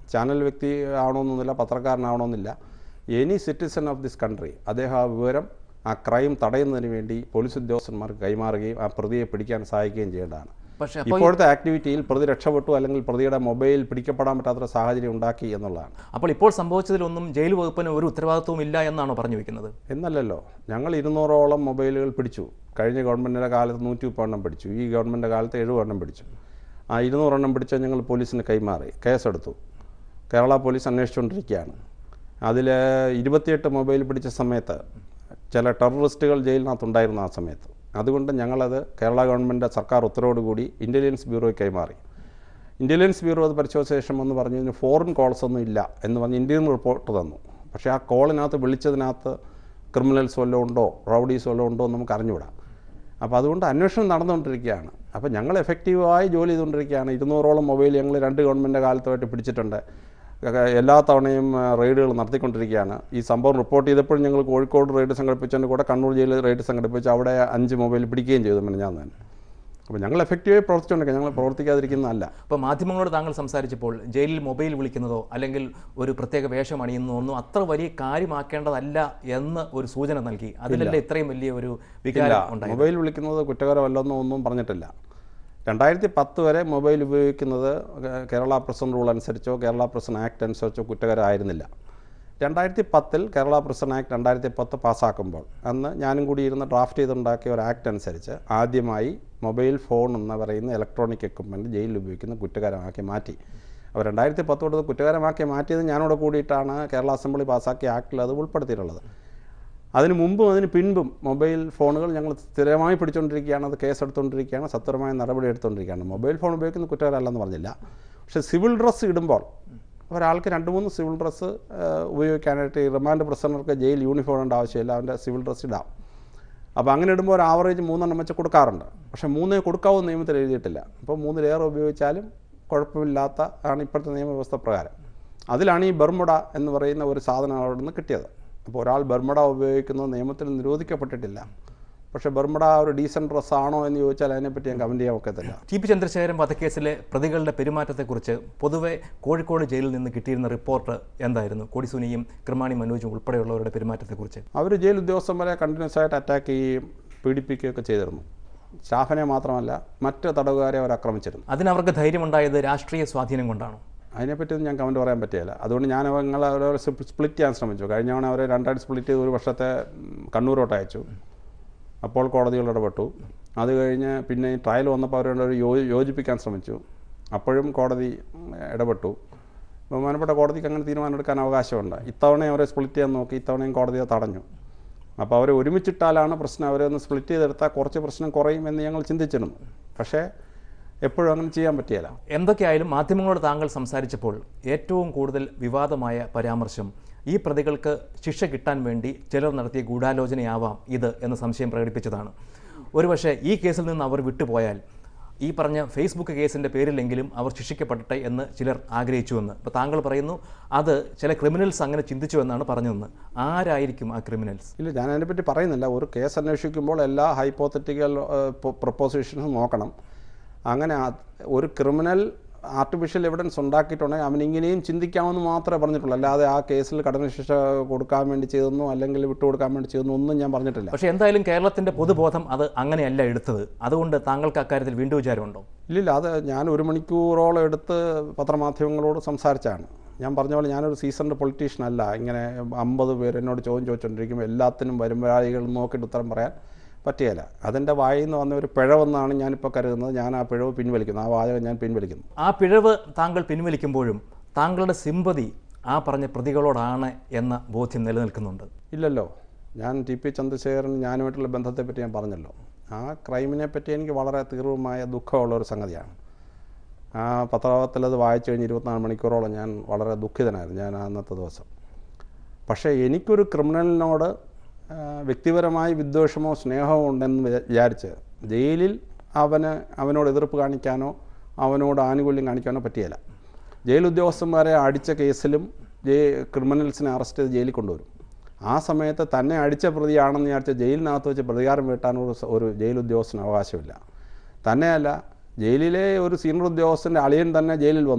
ചാനൽ വ്യക്തി ആവണമെന്നൊന്നുമില്ല പത്രക്കാരനാവണമെന്നില്ല any citizen of this country അദ്ദേഹം ആ വിവരം ആ ക്രൈം തടയുന്നതിന് വേണ്ടി പോലീസ് ഉദ്യോഗസ്ഥന്മാർക്ക് കൈമാറുകയും ആ പ്രതിയെ പിടിക്കാൻ സഹായിക്കുകയും ചെയ്യേണ്ടതാണ് പക്ഷേ അപ്പോൾ ഇപ്പോഴത്തെ ആക്ടിവിറ്റിയിൽ പ്രതി രക്ഷപ്പെട്ടു അല്ലെങ്കിൽ പ്രതിയുടെ മൊബൈൽ പിടിക്കപ്പെടാൻ പറ്റാത്തൊരു സാഹചര്യം ഉണ്ടാക്കി എന്നുള്ളതാണ് അപ്പോൾ ഇപ്പോൾ സംഭവിച്ചതിലൊന്നും ജയിൽ വകുപ്പിന് ഒരു ഉത്തരവാദിത്വവും ഇല്ല എന്നാണോ പറഞ്ഞു വെക്കുന്നത് എന്നല്ലല്ലോ ഞങ്ങൾ ഇരുന്നൂറോളം മൊബൈലുകൾ പിടിച്ചു കഴിഞ്ഞ ഗവൺമെൻറ്റിൻ്റെ കാലത്ത് നൂറ്റി മുപ്പെണ്ണം പിടിച്ചു ഈ ഗവൺമെൻറ് കാലത്ത് എഴുപതെണ്ണം പിടിച്ചു ആ ഇരുന്നൂറെണ്ണം പിടിച്ച ഞങ്ങൾ പോലീസിന് കൈമാറി കേസെടുത്തു കേരള പോലീസ് അന്വേഷിച്ചുകൊണ്ടിരിക്കുകയാണ് അതിൽ ഇരുപത്തിയെട്ട് മൊബൈൽ പിടിച്ച സമയത്ത് ചില ടെററിസ്റ്റുകൾ ജയിലിനകത്തുണ്ടായിരുന്നു ആ സമയത്ത് അതുകൊണ്ട് ഞങ്ങളത് കേരള ഗവൺമെൻറ് സർക്കാർ ഉത്തരവോടുകൂടി ഇൻ്റലിജൻസ് ബ്യൂറോയ്ക്ക് കൈമാറി ഇൻ്റലിജൻസ് ബ്യൂറോ അത് പരിശോധിച്ച ശേഷം എന്ന് പറഞ്ഞു ഇതിന് ഫോറിൻ കോൾസ് ഒന്നും ഇല്ല എന്ന് പറഞ്ഞ് ഇന്ത്യൻ റിപ്പോർട്ട് തന്നു പക്ഷേ ആ കോളിനകത്ത് വിളിച്ചതിനകത്ത് ക്രിമിനൽസ് വല്ലതും ഉണ്ടോ റൗഡീസ് വല്ലതും ഉണ്ടോ എന്ന് നമുക്ക് അറിഞ്ഞുകൂടാ അപ്പോൾ അതുകൊണ്ട് അന്വേഷണം നടന്നുകൊണ്ടിരിക്കുകയാണ് അപ്പോൾ ഞങ്ങൾ എഫക്റ്റീവായി ജോലി ചെയ്തുകൊണ്ടിരിക്കുകയാണ് ഇരുന്നൂറോളം മൊബൈൽ ഞങ്ങൾ രണ്ട് ഗവൺമെൻറ് കാലത്തുമായിട്ട് പിടിച്ചിട്ടുണ്ട് ഒക്കെ എല്ലാ തവണയും ആ, റെയ്ഡുകൾ നടത്തിക്കൊണ്ടിരിക്കുകയാണ് ഈ സംഭവം റിപ്പോർട്ട് ചെയ്തപ്പോഴും ഞങ്ങൾ കോഴിക്കോട് റെയ്ഡ് സംഘടിപ്പിച്ചതിൻ്റെ കൂടെ കണ്ണൂർ ജയിലിൽ റെയ്ഡ് സംഘടിപ്പിച്ച് അവിടെ അഞ്ച് മൊബൈൽ പിടിക്കുകയും ചെയ്തു മിനിഞ്ഞാന്ന് തന്നെ അപ്പോൾ ഞങ്ങൾ എഫക്റ്റീവായി പ്രവർത്തിച്ചുകൊണ്ടിരിക്കുക ഞങ്ങൾ പ്രവർത്തിക്കാതിരിക്കുന്നതല്ല അപ്പോൾ മാധ്യമങ്ങളോട് താങ്കൾ സംസാരിച്ചപ്പോൾ ജയിലിൽ മൊബൈൽ വിളിക്കുന്നതോ അല്ലെങ്കിൽ ഒരു പ്രത്യേക വേഷം അണിയുന്നതോ ഒന്നും അത്ര വലിയ കാര്യമാക്കേണ്ടതല്ല എന്ന് ഒരു സൂചന നൽകി അതിലല്ലേ ഇത്രയും വലിയ ഒരു വികാരം ഉണ്ടായത് മൊബൈൽ വിളിക്കുന്നത് കുറ്റകരമല്ലെന്നോ ഒന്നും പറഞ്ഞിട്ടില്ല രണ്ടായിരത്തി പത്ത് വരെ മൊബൈൽ ഉപയോഗിക്കുന്നത് കേ- കേരള പ്രസൻ റൂൾ അനുസരിച്ചോ കേരള പ്രസൻ ആക്ട് അനുസരിച്ചോ കുറ്റകരമായിരുന്നില്ല രണ്ടായിരത്തി പത്തിൽ കേരള പ്രസൻ ആക്ട് രണ്ടായിരത്തി പത്ത് പാസ്സാക്കുമ്പോൾ അന്ന് ഞാനും കൂടി ഇരുന്ന് ഡ്രാഫ്റ്റ് ചെയ്തുണ്ടാക്കിയ ഒരു ആക്ട് അനുസരിച്ച് ആദ്യമായി മൊബൈൽ ഫോൺ എന്ന് പറയുന്ന ഇലക്ട്രോണിക് എക്യുപ്മെൻറ്റ് ജയിലിൽ ഉപയോഗിക്കുന്ന കുറ്റകരമാക്കി മാറ്റി അപ്പോൾ രണ്ടായിരത്തി പത്തോടത് കുറ്റകരമാക്കി മാറ്റിയത് ഞാനോട് കൂടിയിട്ടാണ് കേരള അസംബ്ലി പാസ്സാക്കിയ ആക്ടിൽ അത് ഉൾപ്പെടുത്തിയിട്ടുള്ളത് അതിന് മുമ്പും അതിന് പിൻപും മൊബൈൽ ഫോണുകൾ ഞങ്ങൾ സ്ഥിരമായി പിടിച്ചുകൊണ്ടിരിക്കുകയാണ് അത് കേസെടുത്തുകൊണ്ടിരിക്കുകയാണ് സത്വരമായ നടപടി എടുത്തുകൊണ്ടിരിക്കുകയാണ് മൊബൈൽ ഫോൺ ഉപയോഗിക്കുന്ന കുറ്റകരമല്ലെന്ന് പറഞ്ഞില്ല പക്ഷേ സിവിൽ ഡ്രസ്സ് ഇടുമ്പോൾ ഒരാൾക്ക് രണ്ട് മൂന്ന് സിവിൽ ഡ്രസ്സ് ഉപയോഗിക്കാനായിട്ട് ഈ റിമാൻഡ് പ്രസന്നർക്ക് ജയിൽ യൂണിഫോം ഇടേണ്ട ആവശ്യമില്ല അവൻ്റെ സിവിൽ ഡ്രസ്സ് ഇടാം അപ്പോൾ അങ്ങനെ ഇടുമ്പോൾ ഒരു ആവറേജ് മൂന്നെണ്ണം വെച്ച് കൊടുക്കാറുണ്ട് പക്ഷേ മൂന്നേ കൊടുക്കാവൂ നിയമത്തിൽ എഴുതിയിട്ടില്ല അപ്പോൾ മൂന്നിലേറെ ഉപയോഗിച്ചാലും കുഴപ്പമില്ലാത്ത ആണ് ഇപ്പോഴത്തെ നിയമവ്യവസ്ഥ പ്രകാരം അതിലാണ് ഈ ബർമുഡ എന്ന് പറയുന്ന ഒരു സാധനം അവിടെ നിന്ന് കിട്ടിയത് അപ്പോൾ ഒരാൾ ബർമുഡ ഉപയോഗിക്കുന്നത് നിയമത്തിൽ നിരോധിക്കപ്പെട്ടിട്ടില്ല പക്ഷേ ബർമുഡ ഒരു ഡീസൻറ്റ് ഡ്രസ്സാണോ എന്ന് ചോദിച്ചാൽ അതിനെപ്പറ്റി ഞാൻ കമൻറ്റ് ചെയ്യാൻ ഒക്കത്തില്ല ടി പി ചന്ദ്രശേഖരൻ വധക്കേസിലെ പ്രതികളുടെ പെരുമാറ്റത്തെക്കുറിച്ച് പൊതുവെ കോഴിക്കോട് ജയിലിൽ നിന്ന് കിട്ടിയിരുന്ന റിപ്പോർട്ട് എന്തായിരുന്നു കൊടിസുനിയും കൃമാണി മനോജും ഉൾപ്പെടെയുള്ളവരുടെ പെരുമാറ്റത്തെക്കുറിച്ച് അവർ ജയിൽ ഉദ്യോഗസ്ഥന്മാരെ കണ്ടിന്യൂസ് ആയിട്ട് അറ്റാക്ക് ചെയ്യുകയും പീഡിപ്പിക്കുകയൊക്കെ ചെയ്തിരുന്നു സ്റ്റാഫിനെ മാത്രമല്ല മറ്റ് തടവുകാരെ അവർ ആക്രമിച്ചിരുന്നു അതിനവർക്ക് ധൈര്യമുണ്ടായത് രാഷ്ട്രീയ സ്വാധീനം കൊണ്ടാണോ അതിനെപ്പറ്റി ഒന്നും ഞാൻ കമൻറ്റ് പറയാൻ പറ്റില്ല അതുകൊണ്ട് ഞാൻ നിങ്ങളെ അവരെ സ്പ്ലിറ്റ് ചെയ്യാൻ ശ്രമിച്ചു കഴിഞ്ഞ തവണ അവരെ രണ്ടായിട്ട് സ്പ്ലിറ്റ് ചെയ്ത് ഒരു വർഷത്തെ ഉം, കണ്ണൂരോട്ട് അയച്ചു അപ്പോൾ കോടതികൾ ഇടപെട്ടു അത് കഴിഞ്ഞ് പിന്നെ ഈ ട്രയൽ വന്നപ്പോൾ അവരോട് ഒരു യോ യോജിപ്പിക്കാൻ ശ്രമിച്ചു അപ്പോഴും കോടതി ഉം, ഇടപെട്ടു ബഹുമാനപ്പെട്ട കോടതിക്ക് അങ്ങനെ തീരുമാനമെടുക്കാൻ അവകാശമുണ്ട് ഇത്തവണ അവരെ സ്പ്ലിറ്റ് ചെയ്യാൻ നോക്കി ഇത്തവണയും കോടതി അത് തടഞ്ഞു അപ്പോൾ അവരെ ഒരുമിച്ചിട്ടാലാണ് പ്രശ്നം അവരെ ഒന്ന് സ്പ്ലിറ്റ് ചെയ്തെടുത്താൽ കുറച്ച് പ്രശ്നം കുറയും എന്ന് ഞങ്ങൾ ചിന്തിച്ചിരുന്നു പക്ഷേ എപ്പോഴും അങ്ങനെ ചെയ്യാൻ പറ്റിയല്ല എന്തൊക്കെയായാലും മാധ്യമങ്ങളോട് താങ്കൾ സംസാരിച്ചപ്പോൾ ഏറ്റവും കൂടുതൽ വിവാദമായ പരാമർശം ഈ പ്രതികൾക്ക് ശിക്ഷ കിട്ടാൻ വേണ്ടി ചിലർ നടത്തിയ ഗൂഢാലോചനയാവാം ഇത് എന്ന് സംശയം പ്രകടിപ്പിച്ചതാണ് ഒരുപക്ഷെ ഈ കേസിൽ നിന്ന് അവർ വിട്ടുപോയാൽ ഈ പറഞ്ഞ ഫേസ്ബുക്ക് കേസിൻ്റെ പേരിലെങ്കിലും അവർ ശിക്ഷിക്കപ്പെടട്ടെ എന്ന് ചിലർ ആഗ്രഹിച്ചുവെന്ന് ഇപ്പോൾ താങ്കൾ പറയുന്നു അത് ചില ക്രിമിനൽസ് അങ്ങനെ ചിന്തിച്ചു എന്നാണ് പറഞ്ഞതെന്ന് ആരായിരിക്കും ആ ക്രിമിനൽസ് ഇല്ല ഞാൻ അതിനെപ്പറ്റി പറയുന്നില്ല ഒരു കേസ് അന്വേഷിക്കുമ്പോൾ എല്ലാ ഹൈപ്പോത്തറ്റിക്കൽ പ്രൊപ്പോസിഷൻസും നോക്കണം അങ്ങനെ ആ- ഒരു ക്രിമിനൽ ആർട്ടിഫിഷ്യൽ എവിഡൻസ് ഉണ്ടാക്കിയിട്ടുണ്ടെങ്കിൽ അവൻ ഇങ്ങനെയും ചിന്തിക്കാമെന്ന് മാത്രമേ പറഞ്ഞിട്ടുള്ളൂ അല്ലാതെ ആ കേസിൽ കഠിന ശിക്ഷ കൊടുക്കാൻ വേണ്ടി ചെയ്തെന്നോ അല്ലെങ്കിൽ വിട്ടുകൊടുക്കാൻ വേണ്ടി ചെയ്തെന്നോ ഒന്നും ഞാൻ പറഞ്ഞിട്ടില്ല പക്ഷേ എന്തായാലും കേരളത്തിൻ്റെ പൊതുബോധം അത് അങ്ങനെയല്ല എടുത്തത് അതുകൊണ്ട് താങ്കൾക്ക് അക്കാര്യത്തിൽ വീണ്ടും വിചാരമുണ്ടോ ഇല്ലില്ല അത് ഞാൻ ഒരു മണിക്കൂറോളം എടുത്ത് പത്രമാധ്യമങ്ങളോട് സംസാരിച്ചാണ് ഞാൻ പറഞ്ഞ പോലെ ഞാനൊരു സീസൺഡ് പൊളിറ്റീഷ്യൻ അല്ല ഇങ്ങനെ അമ്പത് പേര് എന്നോട് ചോദ്യം ചോദിച്ചുകൊണ്ടിരിക്കുമ്പോൾ എല്ലാത്തിനും വരുമ്പോഴാളികൾ നോക്കിയിട്ട് ഉത്തരം പറയാൻ പറ്റുകയില്ല അതിൻ്റെ വായിൽ നിന്ന് വന്ന ഒരു പിഴവെന്നാണ് ഞാനിപ്പോൾ കരുതുന്നത് ഞാൻ ആ പിഴവ് പിൻവലിക്കുന്നു ആ വാചകം ഞാൻ പിൻവലിക്കുന്നു ആ പിഴവ് താങ്കൾ പിൻവലിക്കുമ്പോഴും താങ്കളുടെ സിമ്പതി ആ പറഞ്ഞ പ്രതികളോടാണ് എന്ന ബോധ്യം നിലനിൽക്കുന്നുണ്ട് ഇല്ലല്ലോ ഞാൻ ടി പി ചന്ദ്രശേഖരൻ ഞാനുമായിട്ടുള്ള ബന്ധത്തെപ്പറ്റി ഞാൻ പറഞ്ഞല്ലോ ആ ക്രൈമിനെ പറ്റി എനിക്ക് വളരെ തീവ്രമായ ദുഃഖമുള്ള ഒരു സംഗതിയാണ് ആ പത്രത്തിൽ അത് വായിച്ചു കഴിഞ്ഞ് ഇരുപത്തിനാല് മണിക്കൂറോളം ഞാൻ വളരെ ദുഃഖിതനായിരുന്നു ഞാൻ അന്നത്തെ ദിവസം പക്ഷേ എനിക്കൊരു ക്രിമിനലിനോട് ആ, വ്യക്തിപരമായി വിദ്വേഷമോ സ്നേഹമോ ഉണ്ടെന്ന് വിചാ- വിചാരിച്ച് ജയിലിൽ അവന് അവനോട് എതിർപ്പ് കാണിക്കാനോ അവനോട് ആനുകൂല്യം കാണിക്കാനോ പറ്റിയല്ല ജയിൽ ഉദ്യോഗസ്ഥന്മാരെ അടിച്ച കേസിലും ജയി ക്രിമിനൽസിനെ അറസ്റ്റ് ചെയ്ത് ജയിലിൽ കൊണ്ടുവരും ആ സമയത്ത് തന്നെ അടിച്ച പ്രതിയാണെന്ന് വിചാരിച്ച് ജയിലിനകത്ത് വെച്ച് പ്രതികാരം വീട്ടാൻ ഒരു സ- ഒരു ജയിൽ ഉദ്യോഗസ്ഥന് അവകാശമില്ല തന്നെയല്ല ജയിലിലെ ഒരു സീനിയർ ഉദ്യോഗസ്ഥൻ്റെ അളിയൻ തന്നെ ജയിലിൽ വന്നു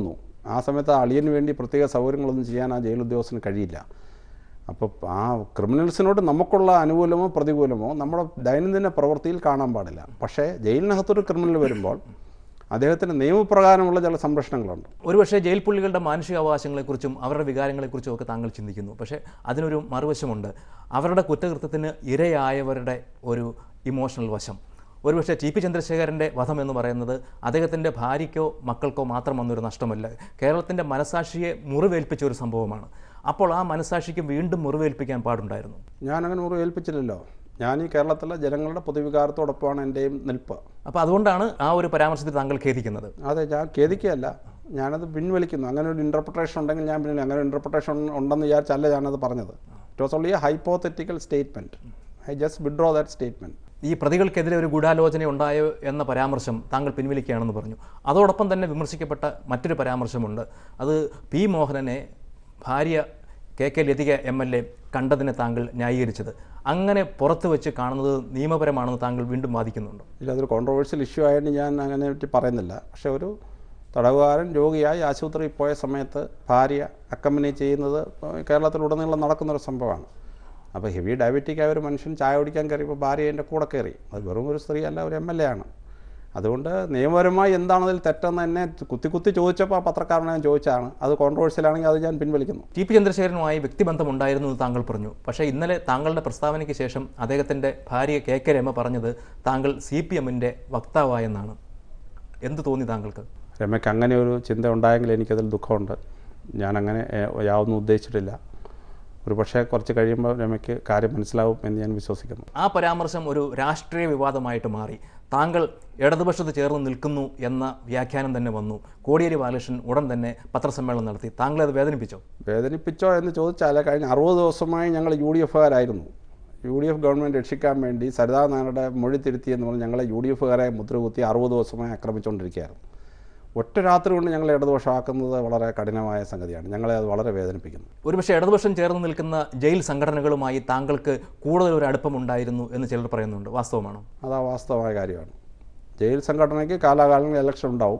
ആ സമയത്ത് ആ അളിയന് വേണ്ടി പ്രത്യേക സൗകര്യങ്ങളൊന്നും ചെയ്യാൻ ആ ജയിൽ ഉദ്യോഗസ്ഥന് കഴിയില്ല അപ്പോൾ ആ ക്രിമിനൽസിനോട് നമുക്കുള്ള അനുകൂലമോ പ്രതികൂലമോ നമ്മുടെ ദൈനംദിന പ്രവൃത്തിയിൽ കാണാൻ പാടില്ല പക്ഷേ ജയിലിനകത്തൊരു ക്രിമിനൽ വരുമ്പോൾ അദ്ദേഹത്തിന് നിയമപ്രകാരമുള്ള ചില സംരക്ഷണങ്ങളുണ്ട് ഒരുപക്ഷെ ജയിൽ പുള്ളികളുടെ മാനുഷികാവകാശങ്ങളെക്കുറിച്ചും അവരുടെ വികാരങ്ങളെക്കുറിച്ചും ഒക്കെ താങ്കൾ ചിന്തിക്കുന്നു പക്ഷേ അതിനൊരു മറുവശമുണ്ട് അവരുടെ കുറ്റകൃത്യത്തിന് ഇരയായവരുടെ ഒരു ഇമോഷണൽ വശം ഒരുപക്ഷെ ടി പി ചന്ദ്രശേഖരൻ്റെ വധം എന്ന് പറയുന്നത് അദ്ദേഹത്തിൻ്റെ ഭാര്യയ്ക്കോ മക്കൾക്കോ മാത്രം വന്നൊരു നഷ്ടമല്ല കേരളത്തിൻ്റെ മനസാക്ഷിയെ മുറിവേൽപ്പിച്ച ഒരു സംഭവമാണ് അപ്പോൾ ആ മനസാക്ഷിക്ക് വീണ്ടും മുറിവേൽപ്പിക്കാൻ പാടുണ്ടായിരുന്നു ഞാനങ്ങനെ മുറി ഏൽപ്പിച്ചില്ലല്ലോ ഞാൻ ഈ കേരളത്തിലെ ജനങ്ങളുടെ പൊതുവികാരത്തോടൊപ്പമാണ് എൻ്റെയും നിൽപ്പ് അപ്പോൾ അതുകൊണ്ടാണ് ആ ഒരു പരാമർശത്തിൽ താങ്കൾ ഖേദിക്കുന്നത് അതെ ഞാൻ ഖേദിക്കുകയല്ല ഞാനത് പിൻവലിക്കുന്നു അങ്ങനെ ഒരു ഇൻ്റർപ്രിട്ടേഷൻ ഉണ്ടെങ്കിൽ ഞാൻ പിന്നിൽ അങ്ങനെ ഒരു ഇൻ്റർപ്രിട്ടേഷൻ ഉണ്ടെന്ന് വിചാരിച്ചല്ല ഞാനത് പറഞ്ഞത് it was only a hypothetical statement I just withdraw that statement ഈ പ്രതികൾക്കെതിരെ ഒരു ഗൂഢാലോചന ഉണ്ടായോ എന്ന പരാമർശം താങ്കൾ പിൻവലിക്കുകയാണെന്ന് പറഞ്ഞു അതോടൊപ്പം തന്നെ വിമർശിക്കപ്പെട്ട മറ്റൊരു പരാമർശമുണ്ട് അത് പി മോഹനനെ ഭാര്യ K K Lathika M L A കണ്ടതിനെ താങ്കൾ ന്യായീകരിച്ചത് അങ്ങനെ പുറത്ത് വെച്ച് കാണുന്നത് നിയമപരമാണെന്ന് താങ്കൾ വീണ്ടും വാദിക്കുന്നുണ്ട് ഇല്ല അതൊരു കോൺട്രവേഴ്ഷ്യൽ ഇഷ്യൂ ആയതുകൊണ്ട് ഞാൻ അങ്ങനെ പറ്റി പറയുന്നില്ല പക്ഷേ ഒരു തടവുകാരൻ രോഗിയായി ആശുപത്രിയിൽ പോയ സമയത്ത് ഭാര്യ അക്കമ്പനി ചെയ്യുന്നത് കേരളത്തിലുടനീളം നടക്കുന്നൊരു സംഭവമാണ് അപ്പോൾ ഹെവി ഡയബറ്റിക് ആയ ഒരു മനുഷ്യൻ ചായ കുടിക്കാൻ കയറിയപ്പോൾ ഭാര്യ എൻ്റെ കൂടെ കയറി അത് വെറും ഒരു സ്ത്രീ അല്ല ഒരു എം എൽ എ ആണ് അതുകൊണ്ട് നിയമപരമായി എന്താണ് അതിൽ തെറ്റെന്ന് എന്നെ കുത്തി കുത്തി ചോദിച്ചപ്പോൾ ആ പത്രക്കാരനെ ഞാൻ ചോദിച്ചതാണ് അത് കോൺട്രവേഴ്ഷ്യലാണെങ്കിൽ അത് ഞാൻ പിൻവലിക്കുന്നു ടി പി ചന്ദ്രശേഖരനുമായി വ്യക്തിബന്ധം ഉണ്ടായിരുന്നു എന്ന് താങ്കൾ പറഞ്ഞു പക്ഷേ ഇന്നലെ താങ്കളുടെ പ്രസ്താവനയ്ക്ക് ശേഷം അദ്ദേഹത്തിൻ്റെ ഭാര്യ കെ കെ രമ പറഞ്ഞത് താങ്കൾ സി പി എമ്മിൻ്റെ വക്താവായെന്നാണ് എന്ത് തോന്നി താങ്കൾക്ക് രമയ്ക്ക് അങ്ങനെ ഒരു ചിന്ത ഉണ്ടായെങ്കിൽ എനിക്കതിൽ ദുഃഖമുണ്ട് ഞാനങ്ങനെ ഏഹ്, യാതൊന്നും ഉദ്ദേശിച്ചിട്ടില്ല ഒരു പക്ഷേ കുറച്ച് കഴിയുമ്പോൾ രമയ്ക്ക് കാര്യം മനസ്സിലാവും എന്ന് ഞാൻ വിശ്വസിക്കുന്നു ആ പരാമർശം ഒരു രാഷ്ട്രീയ വിവാദമായിട്ട് മാറി താങ്കൾ ഇടതുപക്ഷത്ത് ചേർന്ന് നിൽക്കുന്നു എന്ന വ്യാഖ്യാനം തന്നെ വന്നു കോടിയേരി ബാലകൃഷ്ണൻ ഉടൻ തന്നെ പത്രസമ്മേളനം നടത്തി താങ്കളെ അത് വേദനിപ്പിച്ചോ വേദനിപ്പിച്ചോ എന്ന് ചോദിച്ചാൽ കഴിഞ്ഞ അറുപത് ദിവസമായി ഞങ്ങൾ യു ഡി എഫുകാരായിരുന്നു യു ഡി എഫ് ഗവൺമെൻറ് രക്ഷിക്കാൻ വേണ്ടി സരിതാ നായരുടെ മൊഴി തിരുത്തി എന്ന് പറഞ്ഞ് ഞങ്ങളെ യു ഡി എഫുകാരെ മുദ്രകുത്തി അറുപത് ദിവസമായി ആക്രമിച്ചുകൊണ്ടിരിക്കുകയായിരുന്നു ഒറ്റ രാത്രി കൊണ്ട് ഞങ്ങളെ ഇടതുപക്ഷമാക്കുന്നത് വളരെ കഠിനമായ സംഗതിയാണ് ഞങ്ങളെ അത് വളരെ വേദനിപ്പിക്കുന്നു ഒരുപക്ഷെ ഇടതുപക്ഷം ചേർന്ന് നിൽക്കുന്ന ജയിൽ സംഘടനകളുമായി താങ്കൾക്ക് കൂടുതൽ ഒരു അടുപ്പമുണ്ടായിരുന്നു എന്ന് ചിലർ പറയുന്നുണ്ട് വാസ്തവമാണോ അത് ആ വാസ്തവമായ കാര്യമാണ് ജയിൽ സംഘടനയ്ക്ക് കാലാകാലങ്ങളിൽ ഇലക്ഷൻ ഉണ്ടാവും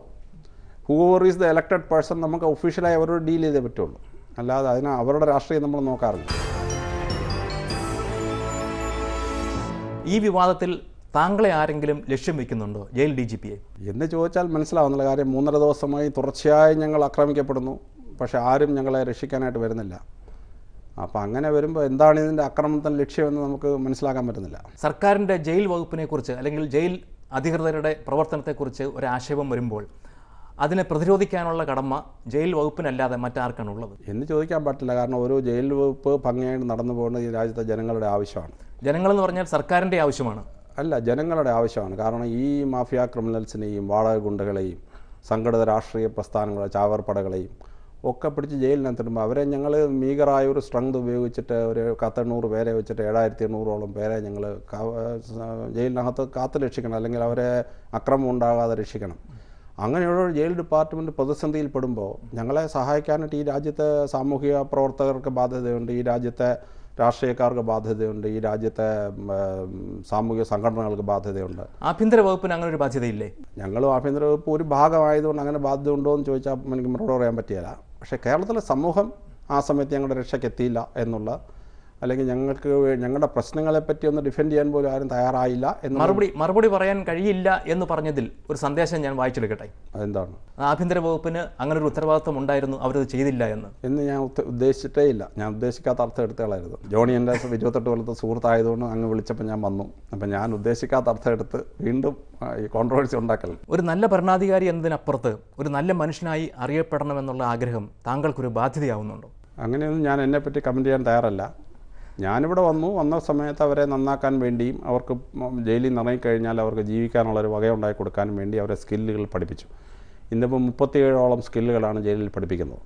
whoever is the elected person നമുക്ക് ഒഫീഷ്യലായി അവരോട് ഡീൽ ചെയ്തേ പറ്റുള്ളൂ അല്ലാതെ അതിന് അവരുടെ രാഷ്ട്രീയം നമ്മൾ നോക്കാറില്ല ഈ വിവാദത്തിൽ താങ്കളെ ആരെങ്കിലും ലക്ഷ്യം വെക്കുന്നുണ്ടോ ജയിൽ ഡി ജി പിയെ എന്ന് ചോദിച്ചാൽ മനസ്സിലാവുന്നില്ല കാര്യം മൂന്നര ദിവസമായി തുടർച്ചയായി ഞങ്ങൾ ആക്രമിക്കപ്പെടുന്നു പക്ഷേ ആരും ഞങ്ങളെ രക്ഷിക്കാനായിട്ട് വരുന്നില്ല അപ്പോൾ അങ്ങനെ വരുമ്പോൾ എന്താണ് ഇതിൻ്റെ ആക്രമണത്തിൻ്റെ ലക്ഷ്യമെന്ന് നമുക്ക് മനസ്സിലാക്കാൻ പറ്റുന്നില്ല സർക്കാരിൻ്റെ ജയിൽ വകുപ്പിനെക്കുറിച്ച് അല്ലെങ്കിൽ ജയിൽ അധികൃതരുടെ പ്രവർത്തനത്തെക്കുറിച്ച് ഒരു ആക്ഷേപം വരുമ്പോൾ അതിനെ പ്രതിരോധിക്കാനുള്ള കടമ ജയിൽ വകുപ്പിനല്ലാതെ മറ്റാർക്കാണ് ഉള്ളത് എന്ന് ചോദിക്കാൻ പറ്റില്ല കാരണം ഓരോ ജയിൽ വകുപ്പ് ഭംഗിയായിട്ട് നടന്നു പോകുന്നത് ഈ രാജ്യത്തെ ജനങ്ങളുടെ ആവശ്യമാണ് ജനങ്ങളെന്ന് പറഞ്ഞാൽ സർക്കാരിൻ്റെ ആവശ്യമാണ് അല്ല ജനങ്ങളുടെ ആവശ്യമാണ് കാരണം ഈ മാഫിയ ക്രിമിനൽസിനെയും വാടക ഗുണ്ടകളെയും സംഘടിത രാഷ്ട്രീയ പ്രസ്ഥാനങ്ങളെ ചാവർപ്പടകളെയും ഒക്കെ പിടിച്ച് ജയിലിനകത്തിടുമ്പോൾ അവരെ ഞങ്ങൾ മീഗറായ ഒരു സ്ട്രെങ്ത് ഉപയോഗിച്ചിട്ട് ഒരു പത്തെണ്ണൂറ് പേരെ വെച്ചിട്ട് ഏഴായിരത്തി എണ്ണൂറോളം പേരെ ഞങ്ങൾ ജയിലിനകത്ത് കാത്തു രക്ഷിക്കണം അല്ലെങ്കിൽ അവരെ അക്രമം ഉണ്ടാകാതെ രക്ഷിക്കണം അങ്ങനെയുള്ള ഒരു ജയിൽ ഡിപ്പാർട്ട്മെൻറ്റ് പ്രതിസന്ധിയിൽ പെടുമ്പോൾ ഞങ്ങളെ സഹായിക്കാനായിട്ട് ഈ രാജ്യത്തെ സാമൂഹിക പ്രവർത്തകർക്ക് ബാധ്യതയുണ്ട് ഈ രാജ്യത്തെ രാഷ്ട്രീയക്കാർക്ക് ബാധ്യതയുണ്ട് ഈ രാജ്യത്തെ ഉം, ഏം, സാമൂഹിക സംഘടനകൾക്ക് ബാധ്യതയുണ്ട് ആഭ്യന്തര വകുപ്പിന് അങ്ങനെ ഒരു ബാധ്യതയില്ലേ ഞങ്ങളും ആഭ്യന്തര വകുപ്പ് ഒരു ഭാഗമായതുകൊണ്ട് അങ്ങനെ ബാധ്യത ഉണ്ടോ എന്ന് ചോദിച്ചാൽ എനിക്ക് മറുപടി പറയാൻ പറ്റില്ല പക്ഷേ കേരളത്തിലെ സമൂഹം ആ സമയത്ത് ഞങ്ങളുടെ രക്ഷയ്ക്ക് എത്തിയില്ല എന്നുള്ള അല്ലെങ്കിൽ ഞങ്ങൾക്ക് വേ- ഞങ്ങളുടെ പ്രശ്നങ്ങളെപ്പറ്റി ഒന്ന് ഡിഫെൻഡ് ചെയ്യാൻ പോലും ആരും തയ്യാറായില്ല എന്ന് മറുപടി മറുപടി പറയാൻ കഴിയില്ല എന്ന് പറഞ്ഞതിൽ ഒരു സന്ദേശം ഞാൻ വായിച്ചെടുക്കട്ടെ അതെന്താണ് ആഭ്യന്തര വകുപ്പിന് അങ്ങനെ ഒരു ഉത്തരവാദിത്വം ഉണ്ടായിരുന്നു അവരത് ചെയ്തില്ല എന്ന് എന്ന് ഞാൻ ഉദ്ദ- ഉദ്ദേശിച്ചിട്ടേ ഇല്ല ഞാൻ ഉദ്ദേശിക്കാത്ത അർത്ഥം എടുത്തുകളായിരുന്നു ജോണി എൻ്റെ ഇരുപത്തെട്ട് കൊല്ലത്തെ സുഹൃത്തായതുകൊണ്ട് അങ്ങ് വിളിച്ചപ്പോൾ ഞാൻ വന്നു അപ്പം ഞാൻ ഉദ്ദേശിക്കാത്ത അർത്ഥം എടുത്ത് വീണ്ടും ആ, ഈ കോൺട്രവേഴ്സി ഉണ്ടാക്കൽ ഒരു നല്ല ഭരണാധികാരി എന്നതിനപ്പുറത്ത് ഒരു നല്ല മനുഷ്യനായി അറിയപ്പെടണമെന്നുള്ള ആഗ്രഹം താങ്കൾക്കൊരു ബാധ്യതയാവുന്നുണ്ടോ അങ്ങനെയൊന്നും ഞാൻ എന്നെപ്പറ്റി കമൻറ്റ് ചെയ്യാൻ തയ്യാറല്ല ഞാനിവിടെ വന്നു വന്ന സമയത്ത് അവരെ നന്നാക്കാൻ വേണ്ടിയും അവർക്ക് മ- ജയിലിൽ നിന്ന് ഇറങ്ങിക്കഴിഞ്ഞാൽ അവർക്ക് ജീവിക്കാനുള്ളൊരു വകയുണ്ടാക്കി കൊടുക്കാനും വേണ്ടി അവരെ സ്കില്ലുകൾ പഠിപ്പിച്ചു ഇന്നിപ്പോൾ മുപ്പത്തിയേഴോളം സ്കില്ലുകളാണ് ജയിലിൽ പഠിപ്പിക്കുന്നത്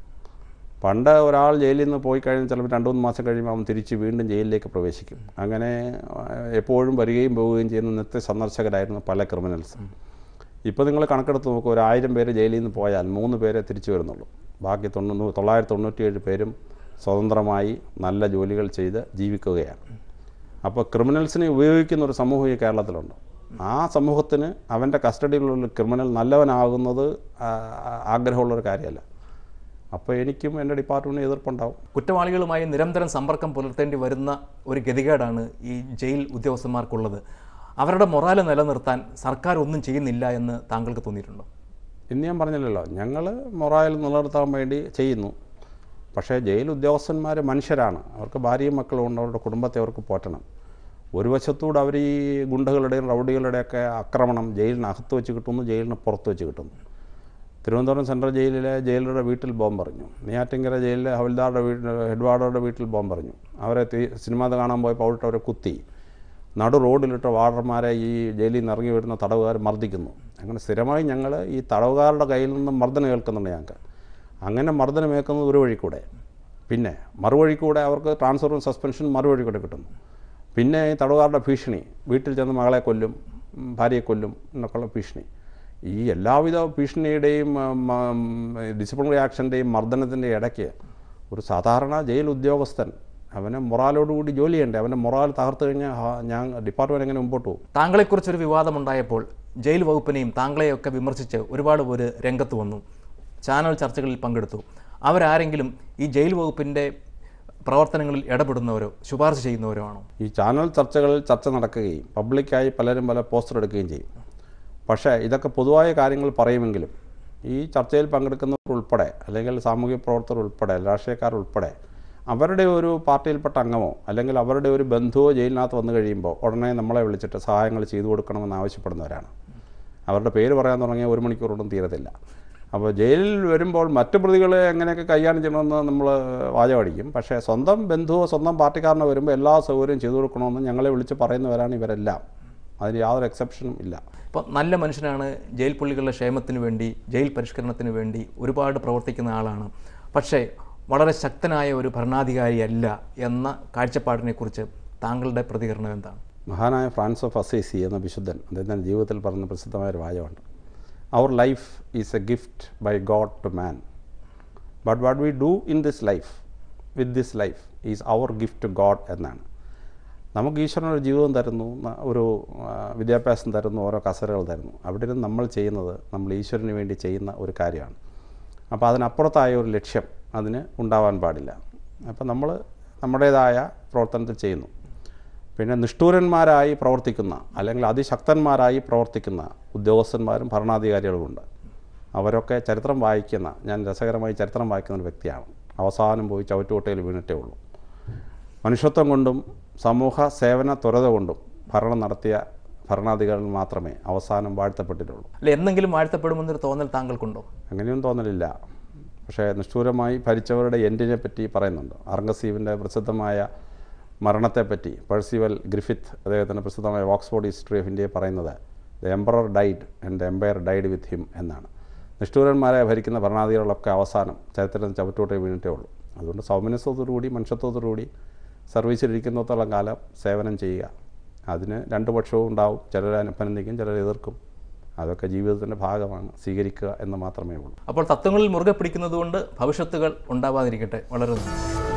പണ്ട് ഒരാൾ ജയിലിൽ നിന്ന് പോയി കഴിഞ്ഞാൽ ചിലപ്പോൾ രണ്ട് മൂന്ന് മാസം കഴിയുമ്പോൾ അവൻ തിരിച്ച് വീണ്ടും ജയിലിലേക്ക് പ്രവേശിക്കും അങ്ങനെ ആ, എപ്പോഴും വരികയും പോവുകയും ചെയ്യുന്ന നിത്യ സന്ദർശകരായിരുന്നു പല ക്രിമിനൽസ് ഇപ്പോൾ നിങ്ങൾ കണക്കെടുത്ത് നോക്കുക ഒരു ആയിരം പേര് ജയിലിൽ നിന്ന് പോയാൽ മൂന്ന് പേരെ തിരിച്ചു വരുന്നുള്ളൂ ബാക്കി തൊണ്ണൂറ് തൊള്ളായിരത്തി തൊണ്ണൂറ്റിയേഴ് പേരും സ്വതന്ത്രമായി നല്ല ജോലികൾ ചെയ്ത് ജീവിക്കുകയാണ് അപ്പോൾ ക്രിമിനൽസിനെ ഉപയോഗിക്കുന്ന ഒരു സമൂഹം ഈ കേരളത്തിലുണ്ട് ആ സമൂഹത്തിന് അവൻ്റെ കസ്റ്റഡിയിലുള്ള ഒരു ക്രിമിനൽ നല്ലവനാകുന്നത് ആ, ആ, ആഗ്രഹമുള്ളൊരു കാര്യമല്ല അപ്പോൾ എനിക്കും എൻ്റെ ഡിപ്പാർട്ട്മെൻറ്റിന് എതിർപ്പുണ്ടാവും കുറ്റവാളികളുമായി നിരന്തരം സമ്പർക്കം പുലർത്തേണ്ടി വരുന്ന ഒരു ഗതികേടാണ് ഈ ജയിൽ ഉദ്യോഗസ്ഥന്മാർക്കുള്ളത് അവരുടെ മൊറാല് നിലനിർത്താൻ സർക്കാർ ഒന്നും ചെയ്യുന്നില്ല എന്ന് താങ്കൾക്ക് തോന്നിയിട്ടുണ്ടോ ഇന്ന് ഞാൻ പറഞ്ഞില്ലല്ലോ ഞങ്ങൾ മൊറായിൽ നിലനിർത്താൻ വേണ്ടി ചെയ്യുന്നു പക്ഷേ ജയിൽ ഉദ്യോഗസ്ഥന്മാർ മനുഷ്യരാണ് അവർക്ക് ഭാര്യയും മക്കളും ഉണ്ട് അവരുടെ കുടുംബത്തെ അവർക്ക് പോറ്റണം ഒരു വശത്തൂടെ അവർ ഈ ഗുണ്ടകളുടെയും റൗഡികളുടെയൊക്കെ ആക്രമണം ജയിലിനകത്ത് വെച്ച് കിട്ടുന്നു ജയിലിന് പുറത്ത് വെച്ച് കിട്ടുന്നു തിരുവനന്തപുരം സെൻട്രൽ ജയിലിലെ ജയിലറുടെ വീട്ടിൽ ബോംബെറിഞ്ഞു നെയ്യാറ്റിങ്കര ജയിലിലെ ഹവിൽദാറുടെ വീട്ടിൽ ഹെഡ്വാർഡറുടെ വീട്ടിൽ ബോംബെറിഞ്ഞു അവരെ തി- സിനിമ കാണാൻ പോയപ്പോൾ അവിടുത്തെ അവരെ കുത്തി നടു റോഡിലിട്ട വാർഡർമാരെ ഈ ജയിലിൽ നിന്ന് ഇറങ്ങി വരുന്ന തടവുകാർ മർദ്ദിക്കുന്നു അങ്ങനെ സ്ഥിരമായി ഞങ്ങൾ ഈ തടവുകാരുടെ കയ്യിൽ നിന്ന് മർദ്ദനം കേൾക്കുന്നുണ്ട് ഞങ്ങൾക്ക് അങ്ങനെ മർദ്ദനമേക്കുന്നത് ഒരു വഴി കൂടെ പിന്നെ മറുവഴി കൂടെ അവർക്ക് ട്രാൻസ്ഫറും സസ്പെൻഷൻ മറുവഴി കൂടെ കിട്ടുന്നു പിന്നെ ഈ തടവുകാരുടെ ഭീഷണി വീട്ടിൽ ചെന്ന് മകളെ കൊല്ലും ഉം, ഭാര്യയെ കൊല്ലും എന്നൊക്കെയുള്ള ഭീഷണി ഈ എല്ലാവിധ ഭീഷണിയുടെയും ഡിസിപ്ലിനറി ആക്ഷൻ്റെയും മർദ്ദനത്തിൻ്റെ ഇടയ്ക്ക് ഒരു സാധാരണ ജയിൽ ഉദ്യോഗസ്ഥൻ അവനെ മൊറാലോടുകൂടി ജോലി ചെയ്യണ്ടേ അവൻ്റെ മൊറാൽ തകർത്ത് കഴിഞ്ഞാൽ ഹാ, ഞാൻ ഡിപ്പാർട്ട്മെൻറ്റ് എങ്ങനെ മുമ്പോട്ട് പോകും താങ്കളെക്കുറിച്ചൊരു വിവാദമുണ്ടായപ്പോൾ ജയിൽ വകുപ്പിനെയും താങ്കളെയൊക്കെ വിമർശിച്ച് ഒരുപാട് പേര് രംഗത്ത് വന്നു ചാനൽ ചർച്ചകളിൽ പങ്കെടുത്തു അവരാരെങ്കിലും ഈ ജയിൽ വകുപ്പിൻ്റെ പ്രവർത്തനങ്ങളിൽ ഇടപെടുന്നവരോ ശുപാർശ ചെയ്യുന്നവരോ ആണോ ഈ ചാനൽ ചർച്ചകളിൽ ചർച്ച നടക്കുകയും പബ്ലിക്കായി പലരും പല പോസ്റ്റർ എടുക്കുകയും ചെയ്യും പക്ഷേ ഇതൊക്കെ പൊതുവായ കാര്യങ്ങൾ പറയുമെങ്കിലും ഈ ചർച്ചയിൽ പങ്കെടുക്കുന്നവർ ഉൾപ്പെടെ അല്ലെങ്കിൽ സാമൂഹ്യ പ്രവർത്തകർ ഉൾപ്പെടെ രാഷ്ട്രീയക്കാർ ഉൾപ്പെടെ അവരുടെ ഒരു പാർട്ടിയിൽപ്പെട്ട അംഗമോ അല്ലെങ്കിൽ അവരുടെ ഒരു ബന്ധുവോ ജയിലിനകത്ത് വന്നു കഴിയുമ്പോൾ ഉടനെ നമ്മളെ വിളിച്ചിട്ട് സഹായങ്ങൾ ചെയ്തു കൊടുക്കണമെന്ന് ആവശ്യപ്പെടുന്നവരാണ് അവരുടെ പേര് പറയാൻ തുടങ്ങിയാൽ ഒരു മണിക്കൂറൊന്നും തീരത്തില്ല അപ്പോൾ ജയിലിൽ വരുമ്പോൾ മറ്റു പ്രതികളെ എങ്ങനെയൊക്കെ കൈകാര്യം ചെയ്യണമെന്ന് നമ്മൾ വാചകടിക്കും പക്ഷേ സ്വന്തം ബന്ധുവോ സ്വന്തം പാർട്ടിക്കാരനോ വരുമ്പോൾ എല്ലാ സൗകര്യവും ചെയ്തു കൊടുക്കണമെന്ന് ഞങ്ങളെ വിളിച്ച് പറയുന്നവരാണ് ഇവരെല്ലാം അതിന് യാതൊരു എക്സെപ്ഷനും ഇല്ല ഇപ്പോൾ നല്ല മനുഷ്യനാണ് ജയിൽ പുള്ളികളുടെ ക്ഷേമത്തിന് വേണ്ടി ജയിൽ പരിഷ്കരണത്തിന് വേണ്ടി ഒരുപാട് പ്രവർത്തിക്കുന്ന ആളാണ് പക്ഷേ വളരെ ശക്തനായ ഒരു ഭരണാധികാരിയല്ല എന്ന കാഴ്ചപ്പാടിനെക്കുറിച്ച് താങ്കളുടെ പ്രതികരണം എന്താണ് മഹാനായ ഫ്രാൻസ് ഓഫ് അസേസി എന്ന വിശുദ്ധൻ അദ്ദേഹത്തിൻ്റെ ജീവിതത്തിൽ പറഞ്ഞ പ്രസിദ്ധമായ ഒരു വാചകമുണ്ട് അവർ life is a gift by God to man but what we do in this life with this life is our gift to God എന്നാണ് നമുക്ക് ഈശ്വരൻ ഒരു ജീവിതം തരുന്നു ന- ഒരു ആ, വിദ്യാഭ്യാസം തരുന്നു ഓരോ കസരകൾ തരുന്നു അവിടെ ഇരുന്ന് നമ്മൾ ചെയ്യുന്നത് നമ്മൾ ഈശ്വരന് വേണ്ടി ചെയ്യുന്ന ഒരു കാര്യമാണ് അപ്പോൾ അതിനപ്പുറത്തായ ഒരു ലക്ഷ്യം അതിന് ഉണ്ടാവാൻ പാടില്ല അപ്പോൾ നമ്മൾ നമ്മുടേതായ പ്രവർത്തനത്തിൽ ചെയ്യുന്നു പിന്നെ നിഷ്ഠൂരന്മാരായി പ്രവർത്തിക്കുന്ന അല്ലെങ്കിൽ അതിശക്തന്മാരായി പ്രവർത്തിക്കുന്ന ഉദ്യോഗസ്ഥന്മാരും ഭരണാധികാരികളുമുണ്ട് അവരൊക്കെ ചരിത്രം വായിക്കുന്ന ഞാൻ രസകരമായി ചരിത്രം വായിക്കുന്ന ഒരു വ്യക്തിയാണ് അവസാനം പോയി ചവറ്റുകൊട്ടയിൽ വീണിട്ടേ ഉള്ളൂ മനുഷ്യത്വം കൊണ്ടും സമൂഹ സേവന ത്വരത കൊണ്ടും ഭരണം നടത്തിയ ഭരണാധികാരികൾ മാത്രമേ അവസാനം വാഴ്ത്തപ്പെട്ടിട്ടുള്ളൂ അല്ല എന്തെങ്കിലും വാഴ്ത്തപ്പെടുമെന്നൊരു തോന്നൽ താങ്കൾക്കുണ്ടോ അങ്ങനെയൊന്നും തോന്നലില്ല പക്ഷേ നിഷ്ഠൂരമായി ഭരിച്ചവരുടെ എൻഡിനെ പറ്റി പറയുന്നുണ്ട് അർഗസീവിൻ്റെ പ്രസിദ്ധമായ മരണത്തെപ്പറ്റി പെർസിവൽ ഗ്രിഫിത്ത് അദ്ദേഹത്തിൻ്റെ പ്രസിദ്ധമായ ഓക്സ്ഫോർഡ് ഹിസ്റ്ററി ഓഫ് ഇന്ത്യയെ പറയുന്നത് the emperor died and the empire died with him എന്നാണ് നിഷ്ഠൂരന്മാരെ ഭരിക്കുന്ന ഭരണാധികാരികളൊക്കെ അവസാനം ചരിത്രത്തിൽ ചവിട്ടോട്ടെ വീണിട്ടേ ഉള്ളൂ അതുകൊണ്ട് സൗമനസ്യത്തോടുകൂടി മനുഷ്യത്വത്തോടുകൂടി സർവീസിലിരിക്കുന്നിടത്തോളം കാലം സേവനം ചെയ്യുക അതിന് രണ്ട് പക്ഷവും ഉണ്ടാവും ചിലർ അഭിനന്ദിക്കും ചിലർ എതിർക്കും അതൊക്കെ ജീവിതത്തിൻ്റെ ഭാഗമാണ് സ്വീകരിക്കുക എന്ന് മാത്രമേ ഉള്ളൂ അപ്പോൾ തത്വങ്ങളിൽ മുറുകെ പിടിക്കുന്നതുകൊണ്ട് ഭവിഷ്യത്തുകൾ ഉണ്ടാവാതിരിക്കട്ടെ വളരെ നന്ദി